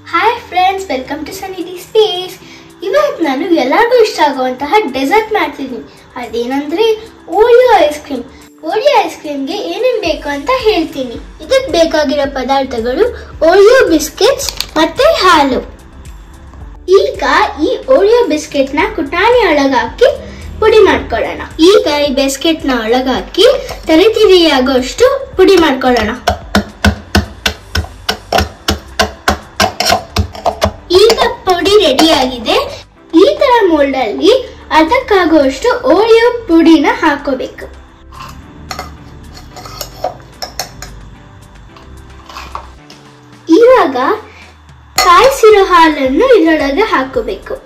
hi friends welcome to Sanidhi space ಇವತ್ತು ನಾನು ಎಲ್ಲರಿಗೂ ಇಷ್ಟ ಆಗುವಂತಹ ಡೆಸರ್ಟ್ ಮಾಡ್ತಿದ್ದೀನಿ ಅದೇನಂದ್ರೆ Oreo ice cream Oreo ice ಕ್ರೀಮ್ಗೆ ಏನೇನು ಬೇಕು ಅಂತ ಹೇಳ್ತೀನಿ ಇದಕ್ಕೆ ಬೇಕಾಗಿರೋ ಪದಾರ್ಥಗಳು ಓರಿಯೋ ಬಿಸ್ಕೆಟ್ಸ್ ಮತ್ತೆ ಹಾಲು ಈಗ ಈ ಓರಿಯೋ ಬಿಸ್ಕೆಟ್ನ ಕುಟಾಣಿ ಒಳಗಾಕಿ ಪುಡಿ ಮಾಡ್ಕೊಳ್ಳೋಣ ಈಗ ಈ ಬಿಸ್ಕೆಟ್ನ ಒಳಗಾಕಿ ತರಿತಿರಿಯಾಗೋಷ್ಟು ಪುಡಿ ಮಾಡ್ಕೊಳ್ಳೋಣ ಈಗ ಪುಡಿ ರೆಡಿ ಆಗಿದೆ ಈ ತರ ಮೋಲ್ಡ್ ಅಲ್ಲಿ ಅದಕ್ಕಾಗುವಷ್ಟು ಓರಿಯೋ ಪುಡಿನ ಹಾಕೋಬೇಕು ಇವಾಗ ಕಾಯಿಸಿರೋ ಹಾಲನ್ನು ಇದರೊಳಗೆ ಹಾಕೋಬೇಕು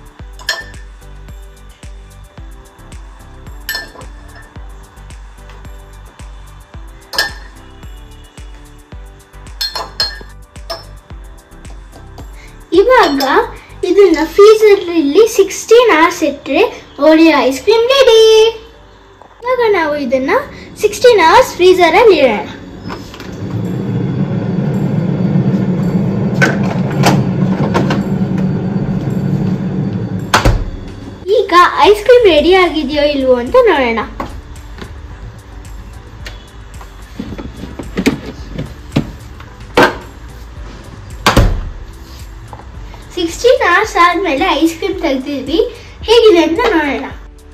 ಇವಾಗ ಇದನ್ನ ಫ್ರೀಸರ್ ಅಲ್ಲಿ ಸಿಕ್ಸ್ಟೀನ್ ಅವರ್ಸ್ ಇಟ್ಟರೆ ಓರಿಯೋ ಐಸ್ ಕ್ರೀಮ್ ರೆಡಿ ಇವಾಗ ನಾವು ಇದನ್ನ ಸಿಕ್ಸ್ಟೀನ್ ಅವರ್ಸ್ ಫ್ರೀಸರ್ ಅಲ್ಲಿ ಇಡೋಣ ಈಗ ಐಸ್ ಕ್ರೀಮ್ ರೆಡಿ ಆಗಿದೆಯೋ ಇಲ್ವೋ ಅಂತ ನೋಡೋಣ ಸಿಕ್ಸ್ಟೀನ್ ಅವರ್ಸ್ ಆದ್ಮೇಲೆ ಐಸ್ ಕ್ರೀಮ್ ತೆಗ್ದಿದ್ವಿ ಹೇಗಿದೆ ಅಂತ ನೋಡೋಣ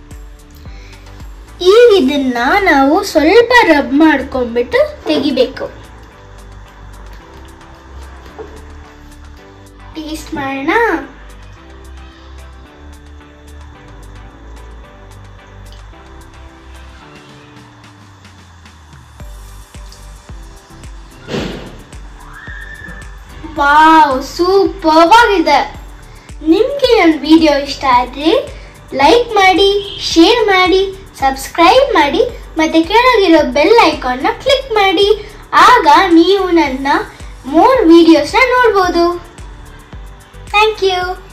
ಈಗ ಇದನ್ನ ನಾವು ಸ್ವಲ್ಪ ರಬ್ ಮಾಡ್ಕೊಂಡ್ಬಿಟ್ಟು ತೆಗಿಬೇಕು ಟೇಸ್ಟ್ ಮಾಡೋಣ ವಾವ್ ಸೂಪರ್ ಆಗಿದೆ ನಿಮಗೆ ನನ್ನ ವಿಡಿಯೋ ಇಷ್ಟ ಆದರೆ ಲೈಕ್ ಮಾಡಿ ಶೇರ್ ಮಾಡಿ ಸಬ್ಸ್ಕ್ರೈಬ್ ಮಾಡಿ ಮತ್ತೆ ಕೆಳಗಿರೋ ಬೆಲ್ ಐಕಾನ್ನ ಕ್ಲಿಕ್ ಮಾಡಿ ಆಗ ನೀವು ನನ್ನ ಮೋರ್ ವಿಡಿಯೋಸ್ನ ನೋಡ್ಬೋದು ಥ್ಯಾಂಕ್ ಯು